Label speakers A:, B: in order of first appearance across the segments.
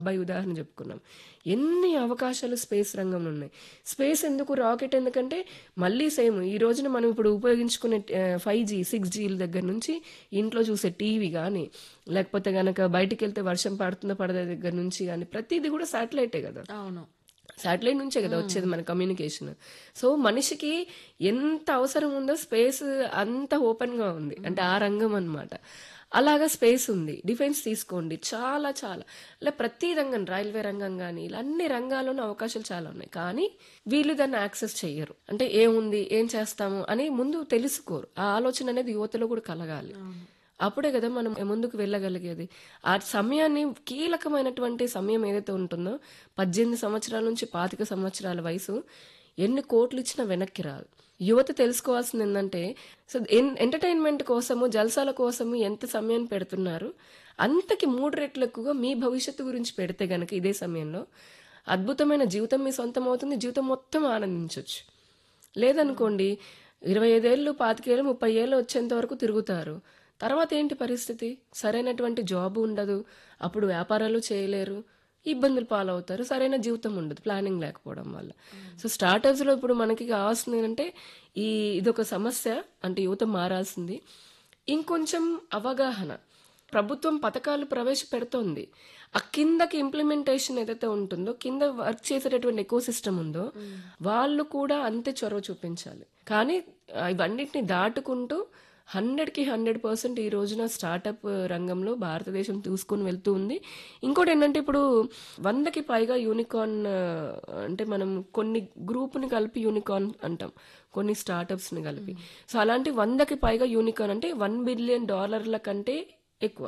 A: by ఉదాహరణ చెప్పుకున్నాం ఎన్ని అవకాశాలు స్పేస్ రంగంలో ఉన్నాయి స్పేస్ ఎందుకు రాకెట్ ఎందుకంటే మళ్ళీ సేమ్ ఈ రోజున మనం ఇప్పుడు ఉపయోగించుకునే ఫైవ్ జీ సిక్స్ జీల దగ్గర నుంచి ఇంట్లో చూసే టీవీ కానీ లేకపోతే గనక బయటికి వెళ్తే వర్షం పడుతున్న పడద దగ్గర నుంచి కానీ ప్రతిదీ కూడా శాటిలైటే కదా
B: అవును
A: శాటిలైట్ నుంచే కదా వచ్చేది మన కమ్యూనికేషన్ సో మనిషికి ఎంత అవసరం ఉందో స్పేస్ అంత ఓపెన్ గా ఉంది అంటే ఆ రంగం అన్నమాట అలాగా స్పేస్ ఉంది డిఫెన్స్ తీసుకోండి చాలా చాలా ఇలా ప్రతి రంగం రైల్వే రంగం కానీ ఇలా అన్ని రంగాల్లోనూ అవకాశాలు చాలా ఉన్నాయి కానీ వీళ్ళు దాన్ని యాక్సెస్ చెయ్యరు అంటే ఏముంది ఏం చేస్తాము అని ముందు తెలుసుకోరు ఆ ఆలోచన అనేది యువతలో కూడా కలగాలి అప్పుడే కదా మనం ముందుకు వెళ్ళగలిగేది ఆ సమయాన్ని కీలకమైనటువంటి సమయం ఏదైతే ఉంటుందో పద్దెనిమిది సంవత్సరాల నుంచి పాతిక సంవత్సరాల వయసు ఎన్ని కోట్లు ఇచ్చినా వెనక్కి రాదు యువత తెలుసుకోవాల్సింది ఏంటంటే సో ఎంటర్టైన్మెంట్ కోసము జల్సాల కోసము ఎంత సమయాన్ని పెడుతున్నారు అంతకి మూడు రెట్లు ఎక్కువగా మీ భవిష్యత్తు గురించి పెడితే గనక ఇదే సమయంలో అద్భుతమైన జీవితం మీ సొంతం అవుతుంది జీవితం మొత్తం ఆనందించవచ్చు లేదనుకోండి ఇరవై ఐదేళ్ళు పాతికేళ్ళు ముప్పై ఏళ్ళు వచ్చేంత వరకు తిరుగుతారు తర్వాత ఏంటి పరిస్థితి సరైనటువంటి జాబ్ ఉండదు అప్పుడు వ్యాపారాలు చేయలేరు ఇబ్బందులు పాలవుతారు సరైన జీవితం ఉండదు ప్లానింగ్ లేకపోవడం వల్ల సో స్టార్టప్స్లో ఇప్పుడు మనకి కావాల్సింది ఏంటంటే ఈ ఇదొక సమస్య అంటే యువత మారాల్సింది ఇంకొంచెం అవగాహన ప్రభుత్వం పథకాలు ప్రవేశపెడుతోంది ఆ కిందకి ఇంప్లిమెంటేషన్ ఏదైతే ఉంటుందో కింద వర్క్ చేసేటటువంటి ఎకో సిస్టమ్ ఉందో వాళ్ళు కూడా అంతే చొరవ చూపించాలి కానీ ఆ, ఇవన్నిటిని దాటుకుంటూ హండ్రెడ్కి హండ్రెడ్ పర్సెంట్ ఈ రోజున స్టార్టప్ రంగంలో భారతదేశం తీసుకుని వెళ్తూ ఉంది ఇంకోటి ఏంటంటే ఇప్పుడు వందకి పైగా యూనికార్న్ అంటే మనం కొన్ని గ్రూప్ని కలిపి యూనికార్న్ అంటాం కొన్ని స్టార్టప్స్ని కలిపి సో అలాంటి వందకి పైగా యూనికార్న్ అంటే వన్ బిలియన్ డాలర్ల కంటే ఎక్కువ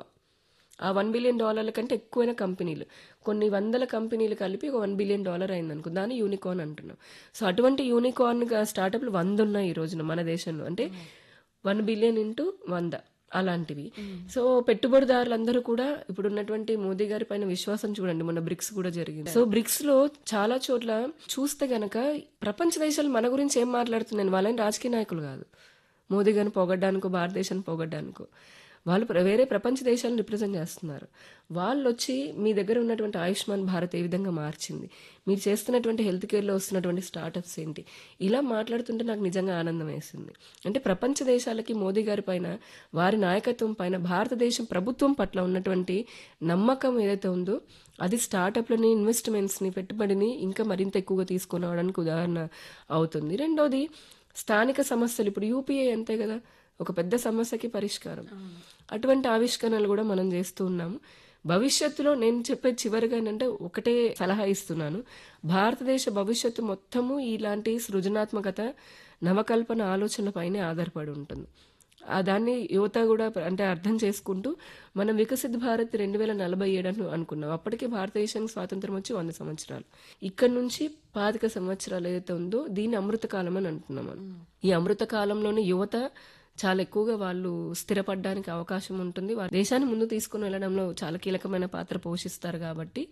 A: ఆ వన్ బిలియన్ డాలర్ల కంటే ఎక్కువైన కంపెనీలు కొన్ని వందల కంపెనీలు కలిపి ఒక వన్ బిలియన్ డాలర్ అయింది అనుకో దాన్ని యూనికార్న్ అంటున్నాం సో అటువంటి యూనికార్న్ స్టార్టప్లు వంద ఉన్నాయి ఈ రోజున మన దేశంలో అంటే వన్ బిలియన్ ఇంటూ వంద అలాంటివి సో పెట్టుబడిదారులందరూ కూడా ఇప్పుడు ఉన్నటువంటి మోదీ గారి పైన విశ్వాసం చూడండి మొన్న బ్రిక్స్ కూడా జరిగింది సో బ్రిక్స్ లో చాలా చోట్ల చూస్తే గనక ప్రపంచ దేశాలు మన గురించి ఏం మాట్లాడుతున్నాయి వాళ్ళని రాజకీయ నాయకులు కాదు మోదీ గారిని పొగడ్డానికో భారతదేశాన్ని పొగడ్డానికో వాళ్ళు ప్ర- వేరే ప్రపంచ దేశాలను రిప్రజెంట్ చేస్తున్నారు వాళ్ళు వచ్చి మీ దగ్గర ఉన్నటువంటి ఆయుష్మాన్ భారత్ ఏ విధంగా మార్చింది మీరు చేస్తున్నటువంటి హెల్త్ కేర్లో వస్తున్నటువంటి స్టార్టప్స్ ఏంటి ఇలా మాట్లాడుతుంటే నాకు నిజంగా ఆనందం వేసింది అంటే ప్రపంచ దేశాలకి మోదీ గారి పైన వారి నాయకత్వం పైన భారతదేశం ప్రభుత్వం పట్ల ఉన్నటువంటి నమ్మకం ఏదైతే ఉందో అది స్టార్టప్లని ఇన్వెస్ట్మెంట్స్ని పెట్టుబడిని ఇంకా మరింత ఎక్కువగా తీసుకొని రావడానికి ఉదాహరణ అవుతుంది రెండోది స్థానిక సమస్యలు ఇప్పుడు యూపీఏ అంతే కదా ఒక పెద్ద సమస్యకి పరిష్కారం అటువంటి ఆవిష్కరణలు కూడా మనం చేస్తూ ఉన్నాము భవిష్యత్తులో నేను చెప్పే చివరిగా ఏంటంటే ఒకటే సలహా ఇస్తున్నాను భారతదేశ భవిష్యత్తు మొత్తము ఇలాంటి సృజనాత్మకత నవకల్పన ఆలోచన పైనే ఆధారపడి ఉంటుంది ఆ దాన్ని యువత కూడా అంటే అర్థం చేసుకుంటూ మనం వికసిత్ భారత్ రెండు వేల నలభై ఏడు అని అనుకున్నాం అప్పటికే భారతదేశానికి స్వాతంత్రం వచ్చి వంద సంవత్సరాలు ఇక్కడ నుంచి పాతిక సంవత్సరాలు ఏదైతే ఉందో దీన్ని అమృతకాలం అని అంటున్నాం మనం ఈ అమృత కాలంలోనే యువత చాలా ఎక్కువగా వాళ్ళు స్థిరపడడానికి అవకాశం ఉంటుంది వారు దేశాన్ని ముందు తీసుకుని వెళ్ళడంలో చాలా కీలకమైన పాత్ర పోషిస్తారు కాబట్టి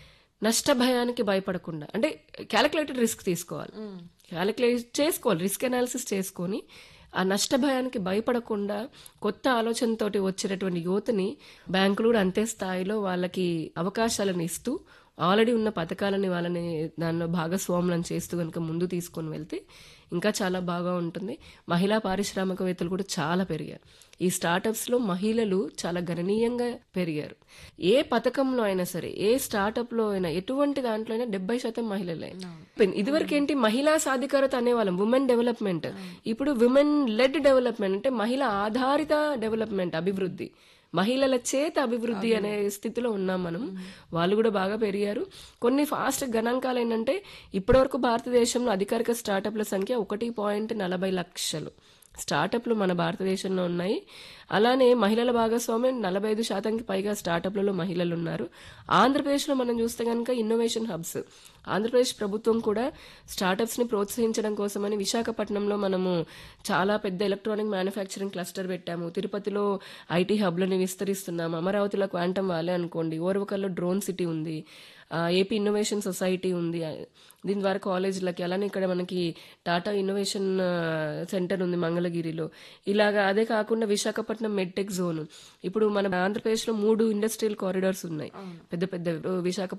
A: నష్ట భయానికి భయపడకుండా అంటే క్యాలిక్యులేటెడ్ రిస్క్ తీసుకోవాలి క్యాలిక్యులేట్ చేసుకోవాలి రిస్క్ అనాలిసిస్ చేసుకొని ఆ నష్ట భయానికి భయపడకుండా కొత్త ఆలోచనతోటి వచ్చేటటువంటి యువతని బ్యాంకులు కూడా అంతే స్థాయిలో వాళ్ళకి అవకాశాలను ఇస్తూ ఆల్రెడీ ఉన్న పథకాలని వాళ్ళని దానిలో భాగస్వాములను చేస్తూ కనుక ముందు తీసుకొని వెళ్తే ఇంకా చాలా బాగా ఉంటుంది మహిళా పారిశ్రామికవేత్తలు కూడా చాలా పెరిగారు ఈ స్టార్టప్స్లో మహిళలు చాలా గణనీయంగా పెరిగారు ఏ పథకంలో అయినా సరే ఏ స్టార్టప్లో అయినా ఎటువంటి దాంట్లో అయినా డెబ్బై శాతం మహిళలే ఇదివరకు ఏంటి మహిళా సాధికారత అనేవాళ్ళం ఉమెన్ డెవలప్మెంట్ ఇప్పుడు విమెన్ లెడ్ డెవలప్మెంట్ అంటే మహిళ ఆధారిత డెవలప్మెంట్ అభివృద్ధి మహిళల చేత అభివృద్ధి అనే స్థితిలో ఉన్నాం మనం వాళ్ళు కూడా బాగా పెరిగారు కొన్ని ఫాస్ట్ గణాంకాలు ఏంటంటే ఇప్పటివరకు భారతదేశంలో అధికారిక స్టార్టప్ల సంఖ్య ఒకటి పాయింట్ నలభై లక్షలు స్టార్టప్లు మన భారతదేశంలో ఉన్నాయి అలానే మహిళల భాగస్వామ్యం నలభై ఐదు శాతంకి పైగా స్టార్టప్లలో మహిళలు ఉన్నారు ఆంధ్రప్రదేశ్లో మనం చూస్తే కనుక ఇన్నోవేషన్ హబ్స్ ఆంధ్రప్రదేశ్ ప్రభుత్వం కూడా స్టార్టప్స్ని ప్రోత్సహించడం కోసమని విశాఖపట్నంలో మనము చాలా పెద్ద ఎలక్ట్రానిక్ మ్యానుఫ్యాక్చరింగ్ క్లస్టర్ పెట్టాము తిరుపతిలో ఐటీ హబ్లని విస్తరిస్తున్నాము అమరావతిలో క్వాంటమ్ వాలే అనుకోండి ఓర్వకల్లో డ్రోన్ సిటీ ఉంది ఆ, ఏపీ ఇన్నోవేషన్ సొసైటీ ఉంది దీని ద్వారా కాలేజీలకి అలానే ఇక్కడ మనకి టాటా ఇన్నోవేషన్ ఆ, సెంటర్ ఉంది మంగళ మంగళగిరిలో ఇలాగా అదే కాకుండా విశాఖపట్నం మెడ్టెక్ జోన్ ఇప్పుడు మన ఆంధ్రప్రదేశ్ లో మూడు ఇండస్ట్రియల్ కారిడార్స్ ఉన్నాయి పెద్ద పెద్ద విశాఖపట్నం